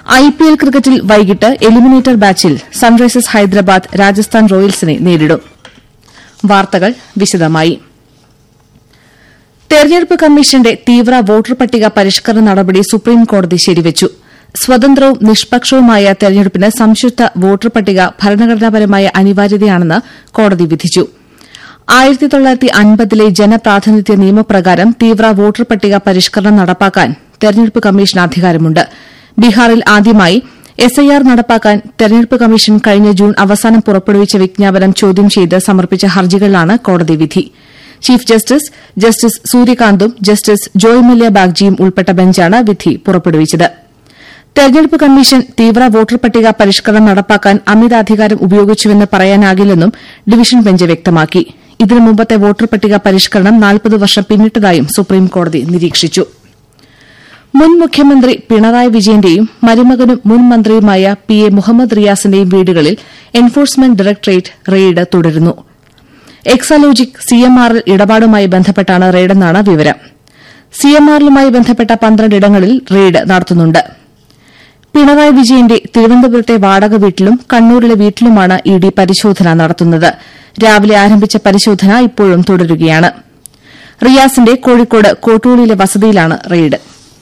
IPL ക്രിക്കറ്റിൽ വൈകിട്ട് eliminator ബാച്ചിൽ സൺറൈസേഴ്സ് ഹൈദരാബാദ് രാജസ്ഥാൻ റോയൽസിനെ നേരിടും വാർത്തകൾ വിശദമായി തെരഞ്ഞെടുപ്പ് കമ്മീഷന്റെ തീവ്ര വോട്ടർ പട്ടിക പരിഷ്കരണ നടപടി സുപ്രീംകോടതി ശരിവച്ചു സ്വതന്ത്രവും നിഷ്പക്ഷവുമായ തെരഞ്ഞെടുപ്പിന് സംശുദ്ധ വോട്ടർ പട്ടിക ഭരണഘടനാപരമായ അനിവാര്യതയാണെന്ന് കോടതി വിധിച്ചു ആയിരത്തി തൊള്ളായിരത്തി അൻപതിലെ ജനപ്രാതിനിധ്യ നിയമപ്രകാരം തീവ്ര വോട്ടർ പട്ടിക പരിഷ്കരണം നടപ്പാക്കാൻ തെരഞ്ഞെടുപ്പ് കമ്മീഷന് അധികാരമുണ്ട് ബീഹാറിൽ ആദ്യമായി എസ്ഐആർ നടപ്പാക്കാൻ തെരഞ്ഞെടുപ്പ് കമ്മീഷൻ കഴിഞ്ഞ ജൂൺ അവസാനം പുറപ്പെടുവിച്ച വിജ്ഞാപനം ചോദ്യം ചെയ്ത് സമർപ്പിച്ച ഹർജികളിലാണ് കോടതി വിധി ചീഫ് ജസ്റ്റിസ് ജസ്റ്റിസ് സൂര്യകാന്തും ജസ്റ്റിസ് ജോയ് മല്യ ബാഗ്ജിയും ഉൾപ്പെട്ട ബെഞ്ചാണ് വിധി പുറപ്പെടുവിച്ചത് തെരഞ്ഞെടുപ്പ് കമ്മീഷൻ തീവ്ര വോട്ടർ പട്ടിക പരിഷ്കരണം നടപ്പാക്കാൻ അമിതാധികാരം ഉപയോഗിച്ചുവെന്ന് പറയാനാകില്ലെന്നും ഡിവിഷൻ ബെഞ്ച് വ്യക്തമാക്കി ഇതിനു മുമ്പത്തെ വോട്ടർ പട്ടിക പരിഷ്കരണം നാൽപ്പത് വർഷം പിന്നിട്ടതായും സുപ്രീംകോടതി നിരീക്ഷിച്ചു മുൻ മുഖ്യമന്ത്രി പിണറായി വിജയന്റെയും മരുമകനും മുൻ മന്ത്രിയുമായ പി എ മുഹമ്മദ് റിയാസിന്റെയും വീടുകളിൽ എൻഫോഴ്സ്മെന്റ് ഡയറക്ടറേറ്റ് റെയ്ഡ് തുടരുന്നു എക്സാലോജിക് സിഎംആർഎൽ ഇടപാടുമായി ബന്ധപ്പെട്ടാണ് റെയ്ഡെന്നാണ് വിവരം സിഎംആർഎല്ലുമായി ബന്ധപ്പെട്ട പന്ത്രണ്ട് ഇടങ്ങളിൽ റെയ്ഡ് നടത്തുന്നുണ്ട് പിണറായി വിജയന്റെ തിരുവനന്തപുരത്തെ വാടക വീട്ടിലും കണ്ണൂരിലെ വീട്ടിലുമാണ് ഇ ഡി പരിശോധന നടത്തുന്നത് രാവിലെ ആരംഭിച്ച പരിശോധന ഇപ്പോഴും തുടരുകയാണ് റിയാസിന്റെ കോഴിക്കോട് കോട്ടൂളിലെ വസതിയിലാണ് റെയ്ഡ്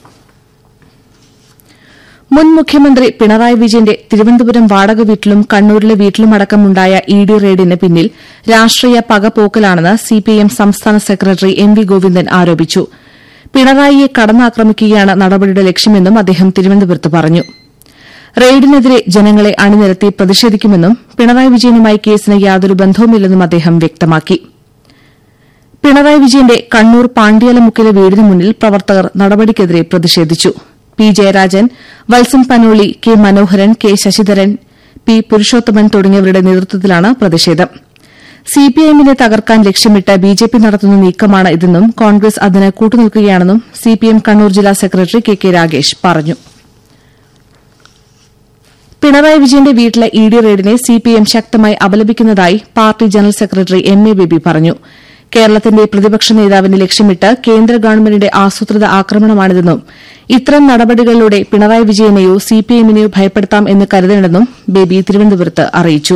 മുൻ മുഖ്യമന്ത്രി പിണറായി വിജയന്റെ തിരുവനന്തപുരം വാടക വീട്ടിലും കണ്ണൂരിലെ വീട്ടിലുമടക്കമുണ്ടായ ഇ ഡി റെയ്ഡിന് പിന്നിൽ രാഷ്ട്രീയ പകപോക്കലാണെന്ന് സിപിഐഎം സംസ്ഥാന സെക്രട്ടറി എം വി ഗോവിന്ദൻ ആരോപിച്ചു പിണറായിയെ കടന്നാക്രമിക്കുകയാണ് നടപടിയുടെ ലക്ഷ്യമെന്നും അദ്ദേഹം തിരുവനന്തപുരത്ത് പറഞ്ഞു റെയ്ഡിനെതിരെ ജനങ്ങളെ അണിനിരത്തി പ്രതിഷേധിക്കുമെന്നും പിണറായി വിജയനുമായി കേസിന് യാതൊരു ബന്ധവുമില്ലെന്നും അദ്ദേഹം വ്യക്തമാക്കി പിണറായി വിജയന്റെ കണ്ണൂർ പാണ്ഡ്യാലമുക്കിലെ വീടിന് മുന്നിൽ പ്രവർത്തകർ നടപടിക്കെതിരെ പ്രതിഷേധിച്ചു P Jayarajan Valsan Panoli K Manoharan K Sasidharan P Purushothaman തുടങ്ങിയവരുടെ നേതൃത്വത്തിലാണ് പ്രതിഷേധം സിപിഐഎമ്മിനെ തകർക്കാൻ ലക്ഷ്യമിട്ട് ബിജെപി നടത്തുന്ന നീക്കമാണ് ഇതെന്നും കോൺഗ്രസ് അതിന് കൂട്ടുനിൽക്കുകയാണെന്നും സിപിഎം കണ്ണൂർ ജില്ലാ സെക്രട്ടറി കെ കെ രാഗേഷ് പറഞ്ഞു പിണറായി വിജയന്റെ വീട്ടിലെ ഇ ഡി റെയ്ഡിനെ സിപിഎം ശക്തമായി അപലപിക്കുന്നതായി party general secretary M A Baby പറഞ്ഞു കേരളത്തിന്റെ പ്രതിപക്ഷ നേതാവിനെ ലക്ഷ്യമിട്ട് കേന്ദ്ര ഗവൺമെന്റിന്റെ ആസൂത്രിത ആക്രമണമാണിതെന്നും ഇത്തരം നടപടികളിലൂടെ പിണറായി വിജയനെയോ സിപിഎമ്മിനെയോ ഭയപ്പെടുത്താം എന്ന് കരുതേണ്ടെന്നും ബേബി തിരുവനന്തപുരത്ത് അറിയിച്ചു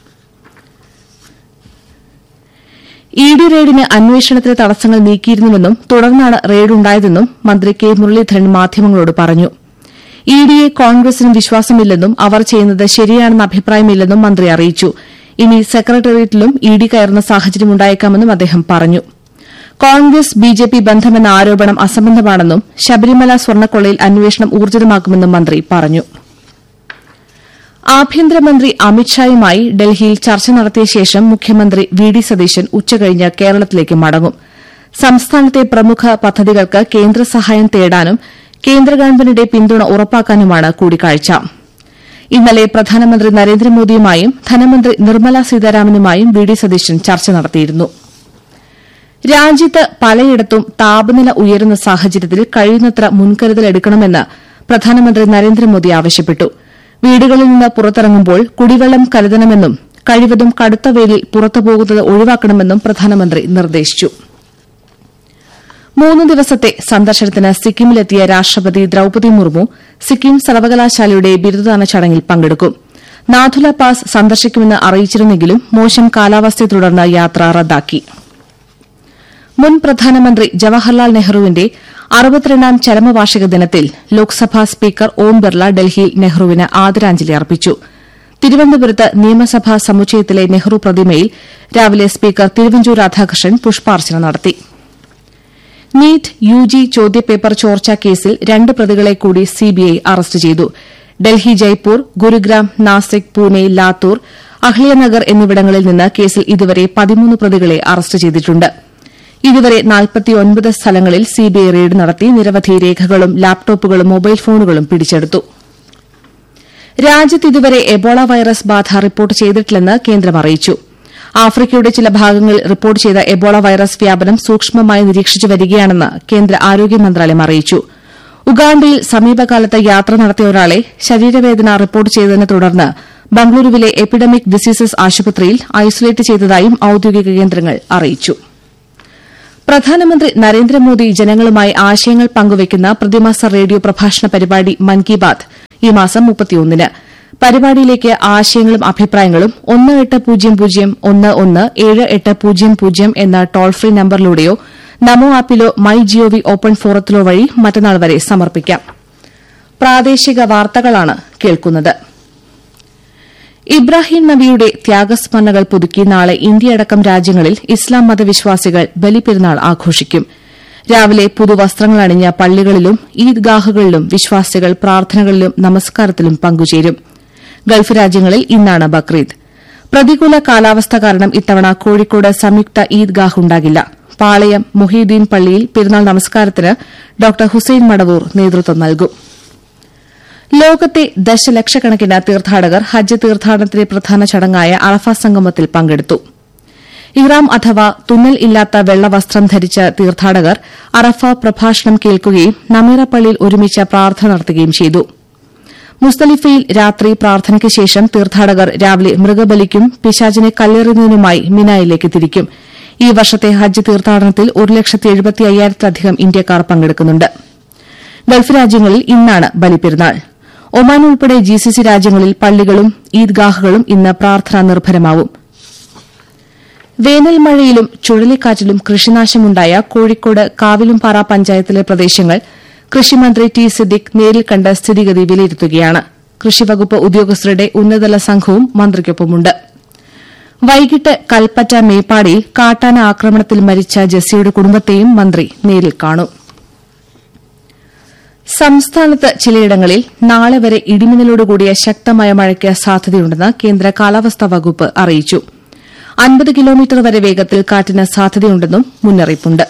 ഇ ഡി റെയ്ഡിന് അന്വേഷണത്തിലെ തടസ്സങ്ങൾ നീക്കിയിരുന്നുവെന്നും തുടർന്നാണ് റെയ്ഡുണ്ടായതെന്നും മന്ത്രി കെ മുരളീധരൻ മാധ്യമങ്ങളോട് പറഞ്ഞു ഇ ഡിയെ കോൺഗ്രസിന് വിശ്വാസമില്ലെന്നും അവർ ചെയ്യുന്നത് ശരിയാണെന്ന അഭിപ്രായമില്ലെന്നും മന്ത്രി അറിയിച്ചു ഇനി സെക്രട്ടേറിയറ്റിലും ഇ ഡി കയറുന്ന സാഹചര്യമുണ്ടായേക്കാമെന്നും അദ്ദേഹം പറഞ്ഞു കോൺഗ്രസ് ബിജെപി ബന്ധമെന്ന ആരോപണം അസംബന്ധമാണെന്നും ശബരിമല സ്വർണ്ണക്കൊള്ളയിൽ അന്വേഷണം ഊർജിതമാക്കുമെന്നും മന്ത്രി പറഞ്ഞു ആഭ്യന്തരമന്ത്രി അമിത്ഷായുമായി ഡൽഹിയിൽ ചർച്ച നടത്തിയ ശേഷം മുഖ്യമന്ത്രി വി ഡി സതീശൻ ഉച്ചകഴിഞ്ഞ് കേരളത്തിലേക്ക് മടങ്ങും സംസ്ഥാനത്തെ പ്രമുഖ പദ്ധതികൾക്ക് കേന്ദ്ര സഹായം തേടാനും കേന്ദ്ര ഗവൺമെന്റിന്റെ പിന്തുണ ഉറപ്പാക്കാനുമാണ് കൂടിക്കാഴ്ച ഇന്നലെ പ്രധാനമന്ത്രി നരേന്ദ്രമോദിയുമായും ധനമന്ത്രി നിർമ്മല സീതാരാമനുമായും വി ഡി സതീശൻ ചർച്ച നടത്തിയിരുന്നു രാജ്യത്ത് പലയിടത്തും താപനില ഉയരുന്ന സാഹചര്യത്തിൽ കഴിയുന്നത്ര മുൻകരുതൽ എടുക്കണമെന്ന് പ്രധാനമന്ത്രി നരേന്ദ്രമോദി ആവശ്യപ്പെട്ടു വീടുകളിൽ നിന്ന് പുറത്തിറങ്ങുമ്പോൾ കുടിവെള്ളം കരുതണമെന്നും കഴിവതും കടുത്ത വെയിലിൽ പുറത്തുപോകുന്നത് ഒഴിവാക്കണമെന്നും പ്രധാനമന്ത്രി നിർദ്ദേശിച്ചു മൂന്ന് ദിവസത്തെ സന്ദർശനത്തിന് സിക്കിമിലെത്തിയ രാഷ്ട്രപതി ദ്രൌപദി മുർമു സിക്കിം സർവകലാശാലയുടെ ബിരുദദാന ചടങ്ങിൽ പങ്കെടുക്കും നാഥുല പാസ് സന്ദർശിക്കുമെന്ന് അറിയിച്ചിരുന്നെങ്കിലും മോശം കാലാവസ്ഥയെ തുടർന്ന് യാത്ര റദ്ദാക്കി മുൻ പ്രധാനമന്ത്രി ജവഹർലാൽ നെഹ്റുവിന്റെ അറുപത്തിരണ്ടാം ചരമവാർഷിക ദിനത്തിൽ ലോക്സഭാ സ്പീക്കർ ഓം ബിർള ഡൽഹിയിൽ നെഹ്റുവിന് ആദരാഞ്ജലി അർപ്പിച്ചു തിരുവനന്തപുരത്ത് നിയമസഭാ സമുച്ചയത്തിലെ നെഹ്റു പ്രതിമയിൽ രാവിലെ സ്പീക്കർ തിരുവഞ്ചൂർ രാധാകൃഷ്ണൻ പുഷ്പാർച്ചന നടത്തി നീറ്റ് യുജി ചോദ്യപേപ്പർ ചോർച്ചാ കേസിൽ രണ്ട് പ്രതികളെ കൂടി സിബിഐ അറസ്റ്റ് ചെയ്തു ഡൽഹി ജയ്പൂർ ഗുരുഗ്രാം നാസിക് പൂനെ ലാത്തൂർ അഹ്ലിയനഗർ എന്നിവിടങ്ങളിൽ നിന്ന് കേസിൽ ഇതുവരെ പതിമൂന്ന് പ്രതികളെ അറസ്റ്റ് ചെയ്തിട്ടുണ്ട് ഇതുവരെ നാൽപ്പത്തിയൊൻപത് സ്ഥലങ്ങളിൽ സിബിഐ റെയ്ഡ് നടത്തി നിരവധി രേഖകളും ലാപ്ടോപ്പുകളും മൊബൈൽ ഫോണുകളും പിടിച്ചെടുത്തു രാജ്യത്ത് ഇതുവരെ എബോള വൈറസ് ബാധ റിപ്പോർട്ട് ചെയ്തിട്ടില്ലെന്ന് കേന്ദ്രം അറിയിച്ചു ആഫ്രിക്കയുടെ ചില ഭാഗങ്ങളിൽ റിപ്പോർട്ട് ചെയ്ത എബോള വൈറസ് വ്യാപനം സൂക്ഷ്മമായി നിരീക്ഷിച്ചു വരികയാണെന്ന് കേന്ദ്ര ആരോഗ്യ മന്ത്രാലയം അറിയിച്ചു ഉഗാണ്ടയിൽ സമീപകാലത്ത് യാത്ര നടത്തിയ ഒരാളെ ശരീരവേദന റിപ്പോർട്ട് ചെയ്തതിനെ തുടർന്ന് ബംഗളൂരുവിലെ എപ്പിഡമിക് ഡിസീസസ് ആശുപത്രിയിൽ ഐസൊലേറ്റ് ചെയ്തതായും ഔദ്യോഗിക കേന്ദ്രങ്ങൾ അറിയിച്ചു പ്രധാനമന്ത്രി നരേന്ദ്രമോദി ജനങ്ങളുമായി ആശയങ്ങൾ പങ്കുവയ്ക്കുന്ന പ്രതിമാസ റേഡിയോ പ്രഭാഷണ പരിപാടി മൻ കി ബാത് ഈ മാസം മുപ്പത്തിയൊന്നിന് പരിപാടിയിലേക്ക് ആശയങ്ങളും അഭിപ്രായങ്ങളും ഒന്ന് എട്ട് പൂജ്യം പൂജ്യം ഒന്ന് ഒന്ന് ഏഴ് എട്ട് പൂജ്യം പൂജ്യം എന്ന ടോൾ ഫ്രീ നമ്പറിലൂടെയോ നമോ ആപ്പിലോ മൈ ജിഒവി ഓപ്പൺ ഫോറത്തിലോ വഴി മറ്റന്നാൾ വരെ സമർപ്പിക്കാം പ്രാദേശിക വാർത്തകളാണ് കേൾക്കുന്നത് ഇബ്രാഹിം നബിയുടെ ത്യാഗസ്മരണകൾ പുതുക്കി നാളെ ഇന്ത്യയടക്കം രാജ്യങ്ങളിൽ ഇസ്ലാം മതവിശ്വാസികൾ ബലിപെരുന്നാൾ ആഘോഷിക്കും രാവിലെ പുതുവസ്ത്രങ്ങൾ അണിഞ്ഞ പള്ളികളിലും ഈദ്ഗാഹുകളിലും വിശ്വാസികൾ പ്രാർത്ഥനകളിലും നമസ്കാരത്തിലും പങ്കുചേരും ഗൾഫ് രാജ്യങ്ങളിൽ ഇന്നാണ് ബക്രീദ് പ്രതികൂല കാലാവസ്ഥ കാരണം ഇത്തവണ കോഴിക്കോട് സംയുക്ത ഈദ്ഗാഹ് ഉണ്ടാകില്ല പാളയം മൊഹീദ്ദീൻ പള്ളിയിൽ പെരുന്നാൾ നമസ്കാരത്തിന് ഡോക്ടർ ഹുസൈൻ മടവൂർ നേതൃത്വം നൽകും ലോകത്തെ ദശലക്ഷക്കണക്കിന് തീർത്ഥാടകർ ഹജ്ജ് തീർത്ഥാടനത്തിലെ പ്രധാന ചടങ്ങായ അറഫ സംഗമത്തിൽ പങ്കെടുത്തു ഇഹ്റാം അഥവാ തുന്നൽ ഇല്ലാത്ത വെള്ളവസ്ത്രം ധരിച്ച തീർത്ഥാടകർ അറഫ പ്രഭാഷണം കേൾക്കുകയും നമീറ പള്ളിയിൽ ഒരുമിച്ച് പ്രാർത്ഥന നടത്തുകയും ചെയ്തു മുസ്തലിഫയിൽ രാത്രി പ്രാർത്ഥനയ്ക്ക് ശേഷം തീർത്ഥാടകർ രാവിലെ മൃഗബലിക്കും പിശാചിനെ കല്ലെറിയുന്നതിനുമായി മിനായിലേക്ക് തിരിക്കും ഈ വർഷത്തെ ഹജ്ജ് തീർത്ഥാടനത്തിൽ ഒരു ലക്ഷത്തി എഴുപത്തി അയ്യായിരത്തിലധികം ഇന്ത്യക്കാർ പങ്കെടുക്കുന്നുണ്ട് ഗൾഫ് രാജ്യങ്ങളിൽ ഇന്നാണ് ബലിപെരുന്നാൾ ഒമാൻ ഉൾപ്പെടെ ജിസിസി രാജ്യങ്ങളിൽ പള്ളികളും ഈദ്ഗാഹുകളും ഇന്ന് പ്രാർത്ഥനാ നിർഭരമാവും വേനൽ മഴയിലും ചുഴലിക്കാറ്റിലും കൃഷിനാശമുണ്ടായ കോഴിക്കോട് കാവിലുംപാറ പഞ്ചായത്തിലെ പ്രദേശങ്ങൾ കൃഷിമന്ത്രി ടി സിദ്ദിഖ് നേരിൽ കണ്ട് സ്ഥിതിഗതി വിലയിരുത്തുകയാണ് കൃഷിവകുപ്പ് ഉദ്യോഗസ്ഥരുടെ ഉന്നതതല സംഘവും മന്ത്രിക്കൊപ്പമുണ്ട് വൈകിട്ട് കൽപ്പറ്റ മേപ്പാടിയിൽ കാട്ടാന ആക്രമണത്തിൽ മരിച്ച ജെസ്സിയുടെ കുടുംബത്തെയും മന്ത്രി നേരിൽ കാണും സംസ്ഥാനത്ത് ചിലയിടങ്ങളിൽ നാളെ വരെ ഇടിമിന്നലോടുകൂടിയ ശക്തമായ മഴയ്ക്ക് സാധ്യതയുണ്ടെന്ന് കേന്ദ്ര കാലാവസ്ഥാ വകുപ്പ് അറിയിച്ചു അൻപത് കിലോമീറ്റർ വരെ വേഗത്തിൽ കാറ്റിന് സാധ്യതയുണ്ടെന്നും മുന്നറിയിപ്പുണ്ട്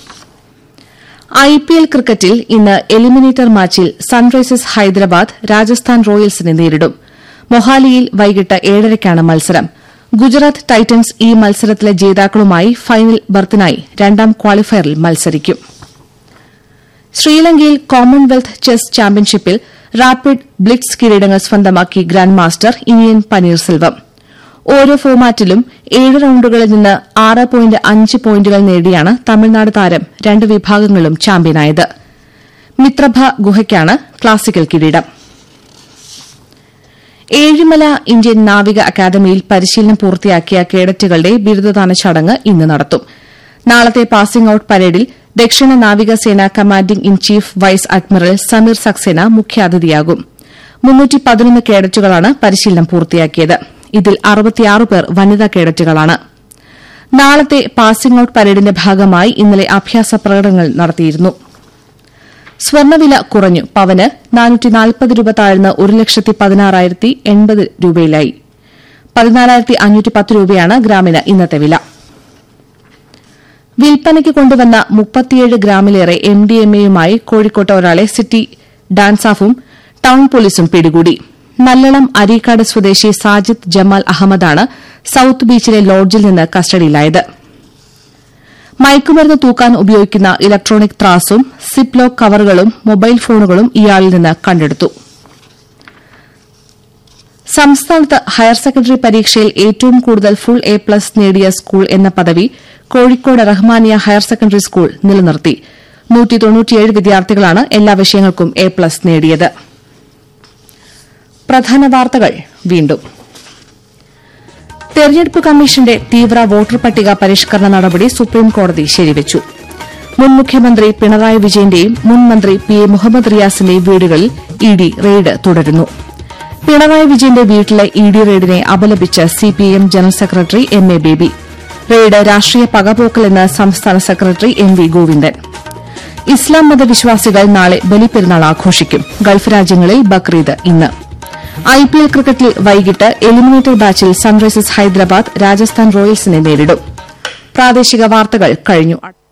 ഐപിഎൽ ക്രിക്കറ്റിൽ ഇന്ന് എലിമിനേറ്റർ മാച്ചിൽ സൺറൈസേഴ്സ് ഹൈദരാബാദ് രാജസ്ഥാൻ റോയൽസിനെ നേരിടും മൊഹാലിയിൽ വൈകിട്ട് ഏഴരയ്ക്കാണ് മത്സരം ഗുജറാത്ത് ടൈറ്റൻസ് ഈ മത്സരത്തിലെ ജേതാക്കളുമായി ഫൈനൽ ബർത്തിനായി രണ്ടാം ക്വാളിഫയറിൽ മത്സരിക്കും ശ്രീലങ്കയിൽ കോമൺവെൽത്ത് ചെസ് ചാമ്പ്യൻഷിപ്പിൽ റാപ്പിഡ് ബ്ലിറ്റ്സ് കിരീടങ്ങൾ സ്വന്തമാക്കി ഗ്രാൻഡ് മാസ്റ്റർ ഇനിയൻ പനീർസെൽവം ഓരോ ഫോമാറ്റിലും ഏഴ് റൌണ്ടുകളിൽ നിന്ന് ആറ് പോയിന്റ് അഞ്ച് പോയിന്റുകൾ നേടിയാണ് തമിഴ്നാട് താരം രണ്ട് വിഭാഗങ്ങളിലും ചാമ്പ്യനായത് മിത്രഭ ഗുഹയ്ക്കാണ് ക്ലാസിക്കൽ കിരീടം ഏഴിമല ഇന്ത്യൻ നാവിക അക്കാദമിയിൽ പരിശീലനം പൂർത്തിയാക്കിയ കേഡറ്റുകളുടെ ബിരുദദാന ചടങ്ങ് ഇന്ന് നടത്തും നാളത്തെ പാസിംഗ് ഔട്ട് പരേഡിൽ ദക്ഷിണ നാവികസേന commanding in chief vice admiral Sameer Saxena മുഖ്യാതിഥിയാകും കേഡറ്റുകളാണ് പരിശീലനം പൂർത്തിയാക്കിയത് ഇതിൽ അറുപത്തിയാറ് പേർ വനിതാ കേഡറ്റുകളാണ് നാളത്തെ പാസിംഗ് ഔട്ട് പരേഡിന്റെ ഭാഗമായി ഇന്നലെ അഭ്യാസ പ്രകടനങ്ങൾ നടത്തിയിരുന്നു സ്വർണ്ണവില കുറഞ്ഞു പവന് രൂപ താഴ്ന്ന് ഒരു ലക്ഷത്തി പതിനാറായിരത്തി എൺപത് രൂപയിലായി പതിനാലായിരത്തി അഞ്ഞൂറ്റി പത്ത് രൂപയാണ് ഗ്രാമിന് ഇന്നത്തെ വില വിൽപ്പനയ്ക്ക് കൊണ്ടുവന്ന മുപ്പത്തിയേഴ് ഗ്രാമിലേറെ എം ഡി എം എയുമായി കോഴിക്കോട്ട് ഒരാളെ സിറ്റി ഡാൻസാഫും ടൌൺ പോലീസും പിടികൂടി നല്ലളം അരീക്കാട് സ്വദേശി സാജിദ് ജമാൽ അഹമ്മദാണ് സൌത്ത് ബീച്ചിലെ ലോഡ്ജിൽ നിന്ന് കസ്റ്റഡിയിലായത് മയക്കുമരുന്ന് തൂക്കാൻ ഉപയോഗിക്കുന്ന ഇലക്ട്രോണിക് ത്രാസും സിപ്പ് ലോക്ക് കവറുകളും മൊബൈൽ ഫോണുകളും ഇയാളിൽ നിന്ന് കണ്ടെടുത്തു സംസ്ഥാനത്ത് ഹയർ സെക്കൻഡറി പരീക്ഷയിൽ ഏറ്റവും കൂടുതൽ ഫുൾ എ പ്ലസ് നേടിയ സ്കൂൾ എന്ന പദവി Kozhikode Rahmania higher secondary school നിലനിർത്തി വിദ്യാർത്ഥികളാണ് എല്ലാ വിഷയങ്ങൾക്കും എ പ്ലസ് നേടിയത് പ്രധാന വാർത്തകൾ വീണ്ടും തെരഞ്ഞെടുപ്പ് കമ്മീഷന്റെ തീവ്ര വോട്ടർ പട്ടിക പരിഷ്കരണ നടപടി സുപ്രീംകോടതി ശരിവച്ചു മുൻ മുഖ്യമന്ത്രി പിണറായി വിജയന്റെയും മുൻ മന്ത്രി പി എ മുഹമ്മദ് റിയാസിന്റെയും വീടുകളിൽ ഇ ഡി റെയ്ഡ് തുടരുന്നു പിണറായി വിജയന്റെ വീട്ടിലെ ഇ ഡി റെയ്ഡിനെ അപലപിച്ച് CPIM general secretary M A Baby raid രാഷ്ട്രീയ പകപോക്കലെന്ന് സംസ്ഥാന സെക്രട്ടറി എം വി ഗോവിന്ദൻ ഇസ്ലാം മതവിശ്വാസികൾ നാളെ ബലിപ്പെരുന്നാൾ ആഘോഷിക്കും ഗൾഫ് രാജ്യങ്ങളിൽ ബക്രീദ് ഇന്ന് ഐപിഎൽ ക്രിക്കറ്റിൽ വൈകിട്ട് എലിമിനേറ്റർ ബാച്ചിൽ സൺറൈസേഴ്സ് ഹൈദരാബാദ് രാജസ്ഥാൻ റോയൽസിനെ നേരിടും പ്രാദേശിക വാർത്തകൾ കഴിഞ്ഞു